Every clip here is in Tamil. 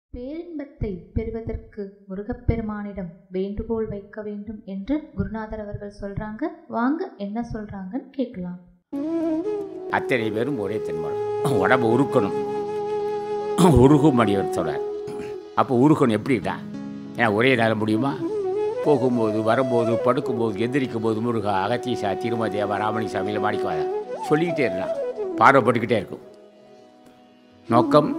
பேரின்பத்தை பெறுவதற்கு முருகப்பெருமானிடம் வேண்டுகோள் வைக்க வேண்டும் என்று குருநாதர் அவர்கள் சொல்றாங்க வாங்க என்ன சொல்றாங்கன்னு கேட்கலாம் அத்தனை பேரும் ஒரே தென்மரம் உடம்பு உருக்கணும் உருகும் அடிவர் சொல்கிறார் அப்போ உருக்கணும் எப்படிடா ஏன்னா ஒரே நேரம் முடியுமா போகும்போது வரும்போது படுக்கும்போது எந்திரிக்கும் போது முருகா அகத்தீசா திருமதேவா ராமணி சாமியில் மாடிக்குவாதா சொல்லிக்கிட்டே இருந்தான் பார்வைப்பட்டுக்கிட்டே இருக்கும் நோக்கம்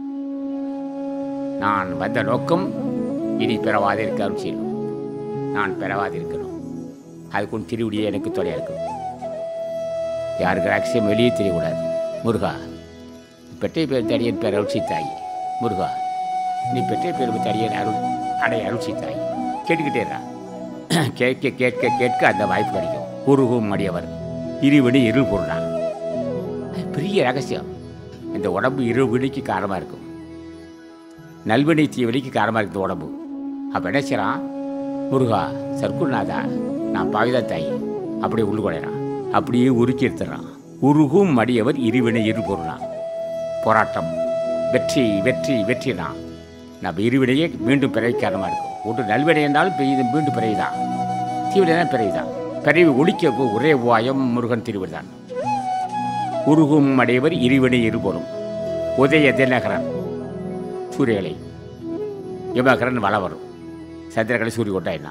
நான் வந்த நோக்கம் இனி பெறவாதிருக்க அருள் செய்யணும் நான் பெறவாதிருக்கணும் அதுக்கு திருவிடியே எனக்கு துணையாக இருக்கணும் யாருக்கு ரகசியம் வெளியே தெரியக்கூடாது முருகா பெற்றை பேர் தடியன் பேர் அருள் தாய் முருகா நீ பெற்றை பேர் தடியன் அருள் அடை அருள் தாய் கேட்டுக்கிட்டே இருக்கா கேட்க கேட்க கேட்க அந்த வாய்ப்பு கிடைக்கும் உருகும் அடியவர் இருவிடி இருள் பொருளா அது பெரிய ரகசியம் இந்த உடம்பு இரு விடிக்கு காரணமாக இருக்கும் நல்வினை தீவினைக்கு காரணமாக இருக்குது உடம்பு அப்போ என்ன செய்யறான் முருகா சர்க்குநாதா நான் பாவிதான் தாய் அப்படியே உள்கொடைறான் அப்படியே உருக்கி எடுத்துடுறான் உருகும் மடியவர் இருவினை இருபொருளான் போராட்டம் வெற்றி வெற்றி வெற்றி தான் நம்ம இருவினையே மீண்டும் பிறவி காரணமாக இருக்கும் ஒன்று நல்வினை என்றாலும் பெய்து மீண்டும் பிறவிதான் தீவினை தான் பிறவிதான் பிறவி ஒழிக்க போ- ஒரே உபாயம் முருகன் திருவிழான் உருகும் அடையவர் இருவினை இருபொருள் உதய தினகரன் சூரியகலை யமகரன் வள வரும் சந்திரகலை சூரிய கொட்டாயினா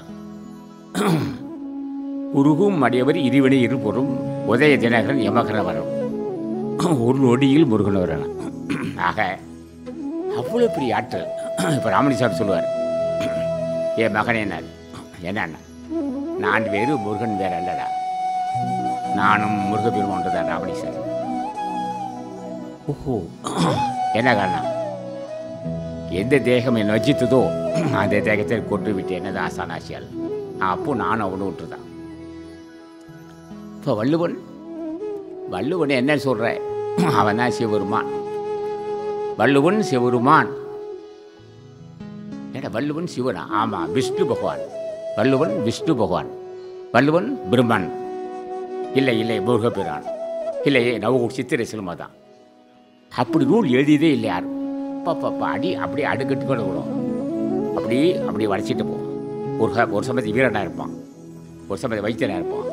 உருகும் அடியவர் இருவினை இருபொரும் உதய தினகரன் யமகரன் வரும் ஒரு நொடியில் முருகன் வரணும் ஆக அவ்வளோ பெரிய ஆற்றல் இப்போ ராமணி சார் சொல்லுவார் என் மகனே நான் என்னண்ணா நான் வேறு முருகன் வேற அல்லடா நானும் முருகப்பெருமான் தான் ராமணி சார் ஓஹோ என்ன காரணம் எந்த தேகம் என்னை வச்சித்ததோ அந்த தேகத்தை கொண்டு விட்டேன் என்னது ஆசானாசியால் அப்போ நான் அவனு விட்டுதான் இப்போ வள்ளுவன் வள்ளுவன் என்ன சொல்ற அவன் தான் சிவருமான் வள்ளுவன் சிவருமான் ஏடா வள்ளுவன் சிவனா ஆமாம் விஷ்ணு பகவான் வள்ளுவன் விஷ்ணு பகவான் வள்ளுவன் பிரம்மன் இல்லை இல்லை முருகப்பிரான் இல்லையே நவகுடி சித்திரை சினிமா தான் அப்படி நூல் எழுதியதே இல்லை யாரும் பாப்பா அடி அப்படியே அடுக்கட்டு கூட விடும் அப்படி அப்படியே வளைச்சிட்டு போ ஒரு ச- ஒரு சமயத்து வீரனாக இருப்பான் ஒரு சமயத்து வைத்தியனாக இருப்பான்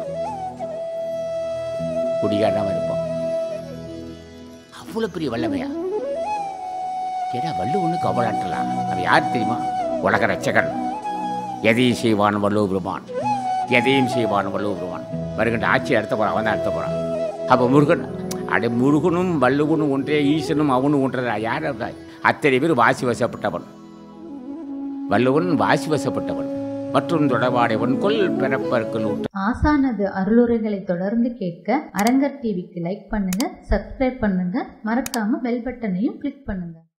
குடிகாரனாக இருப்பான் அவ்வளோ பெரிய வல்லமையா ஏடா வள்ளுவனுக்கு அவ்வளோ ஆற்றலாம் அவன் யார் தெரியுமா உலக ரட்சகன் எதையும் செய்வான் வள்ளுவ பெருமான் எதையும் செய்வான் வள்ளுவ பெருமான் வருகின்ற ஆட்சி நடத்த போகிறான் அவன் தான் நடத்த போகிறான் அப்போ முருகன் அடே முருகனும் வள்ளுவனும் ஒன்றே ஈசனும் அவனும் ஒன்றே யார் அவன்? அத்தனை பேர் வாசி வசப்பட்டவன் வள்ளுவன் வாசி வசப்பட்டவன் மற்றும் தொடர்பாடையவன் கொல் பிறப்பற்கள் ஊட்ட ஆசானது அருளுரைகளை தொடர்ந்து கேட்க அரங்கர் டிவிக்கு லைக் பண்ணுங்க சப்ஸ்கிரைப் பண்ணுங்க மறக்காம பெல் பட்டனையும் கிளிக் பண்ணுங்க